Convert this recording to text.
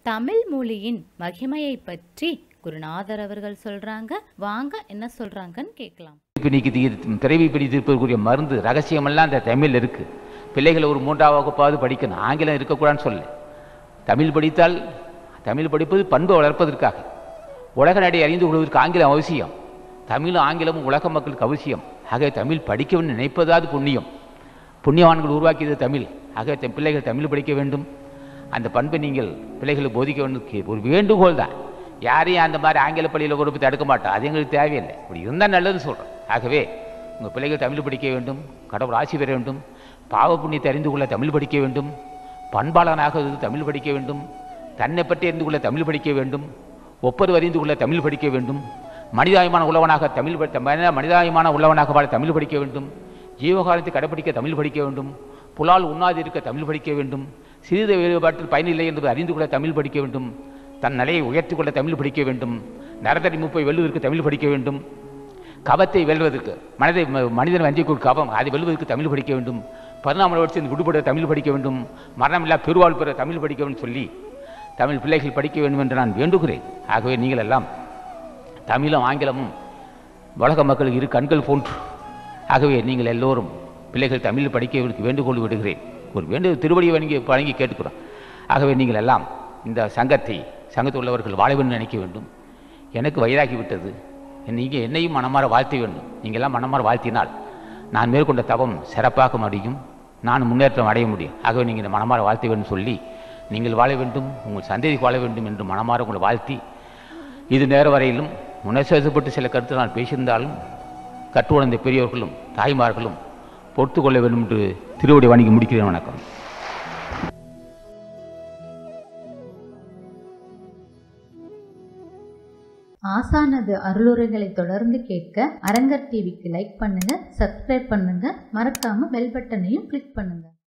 தமிழ் மொழியின் மகிமையை பற்றி குருநாதர் அவர்கள் சொல்றாங்க வாங்க என்ன சொல்றாங்கன்னு கேட்கலாம் பிணிக்கு திரைவி பிடி தீர்ப்பதற்குரிய மருந்து ரகசியமெல்லாம் அந்த தமிழ் இருக்குது பிள்ளைகளை ஒரு மூன்றாம் வகுப்பாவது படிக்கணும் ஆங்கிலம் இருக்கக்கூடாதுன்னு சொல்ல தமிழ் படித்தால் தமிழ் படிப்பது பண்பை வளர்ப்பதற்காக உலக நடை அறிந்து கொள்வதற்கு ஆங்கிலம் அவசியம் தமிழும் ஆங்கிலமும் உலக மக்களுக்கு அவசியம் ஆகவே தமிழ் படிக்க வேண்டும் நினைப்பதாவது புண்ணியம் புண்ணியவான்கள் உருவாக்கியது தமிழ் ஆகவே தன் பிள்ளைகள் தமிழ் படிக்க வேண்டும் அந்த பண்பை நீங்கள் பிள்ளைகளுக்கு போதிக்க வேண்டும் ஒரு வேண்டுகோள் தான் யாரையும் அந்த மாதிரி ஆங்கில பள்ளியில் கொண்டு போய் தடுக்க மாட்டோம் அது எங்களுக்கு தேவையில்லை இப்படி இருந்தால் நல்லதுன்னு சொல்கிறோம் ஆகவே உங்கள் பிள்ளைகள் தமிழ் படிக்க வேண்டும் கடவுள் ஆசி பெற வேண்டும் பாவ புண்ணியத்தை அறிந்து கொள்ள தமிழ் படிக்க வேண்டும் பண்பாளனாக இருந்து தமிழ் படிக்க வேண்டும் தன்னை பற்றி அறிந்து கொள்ள தமிழ் படிக்க வேண்டும் ஒப்பது அறிந்து கொள்ள தமிழ் படிக்க வேண்டும் மனிதாயமான உள்ளவனாக தமிழ் படி- மனித- மனிதாயமான உள்ளவனாக வாழ தமிழ் படிக்க வேண்டும் ஜீவகாலத்தை கடைப்பிடிக்க தமிழ் படிக்க வேண்டும் புலால் உண்ணாது இருக்க தமிழ் படிக்க வேண்டும் சிறித வேறுபாட்டில் பயனில்லை என்பதை அறிந்து கொள்ள தமிழ் படிக்க வேண்டும் தன் நிலையை உயர்த்திக் கொள்ள தமிழ் படிக்க வேண்டும் நரதடி முப்பை வெல்லுவதற்கு தமிழ் படிக்க வேண்டும் கவத்தை வெல்வதற்கு மனதை ம- மனிதன் வஞ்சிக்கும் கவம் அதை வெல்வதற்கு தமிழ் படிக்க வேண்டும் பதினாம வருஷம் விடுபட தமிழ் படிக்க வேண்டும் மரணமில்லா பெருவாழ் பெற தமிழ் படிக்க வேண்டும் சொல்லி தமிழ் பிள்ளைகள் படிக்க வேண்டும் என்று நான் வேண்டுகிறேன் ஆகவே நீங்கள் எல்லாம் தமிழும் ஆங்கிலமும் உலக மக்களுக்கு இரு கண்கள் போன்று ஆகவே நீங்கள் எல்லோரும் பிள்ளைகள் தமிழ் படிக்க வேண்டுகோள் விடுகிறேன் ஒரு வேண்டு திருவடி வணங்கி வழங்கி கேட்டுக்கிறோம் ஆகவே நீங்கள் எல்லாம் இந்த சங்கத்தை சங்கத்தில் உள்ளவர்கள் வாழ வேண்டும் நினைக்க வேண்டும் எனக்கு வயதாகி விட்டது நீங்கள் என்னையும் மனமாற வாழ்த்த வேண்டும் நீங்கள் எல்லாம் மனமாற வாழ்த்தினால் நான் மேற்கொண்ட தவம் சிறப்பாக முடியும் நான் முன்னேற்றம் அடைய முடியும் ஆகவே நீங்கள் இந்த மனமாற வாழ்த்த வேண்டும் சொல்லி நீங்கள் வாழ வேண்டும் உங்கள் சந்ததிக்கு வாழ வேண்டும் என்று மனமாற உங்களை வாழ்த்தி இது நேர வரையிலும் உணர்ச்சிப்பட்டு சில கருத்து நான் பேசியிருந்தாலும் கற்றுணர்ந்த பெரியவர்களும் தாய்மார்களும் பொறுத்து கொள்ள வேண்டும் என்று திருவடி வணங்கி முடிக்கிறேன் வணக்கம் ஆசானது அருளுரைகளை தொடர்ந்து கேட்க அரங்கர் டிவிக்கு லைக் பண்ணுங்க சப்ஸ்கிரைப் பண்ணுங்க மறக்காம பெல் பட்டனையும் கிளிக் பண்ணுங்க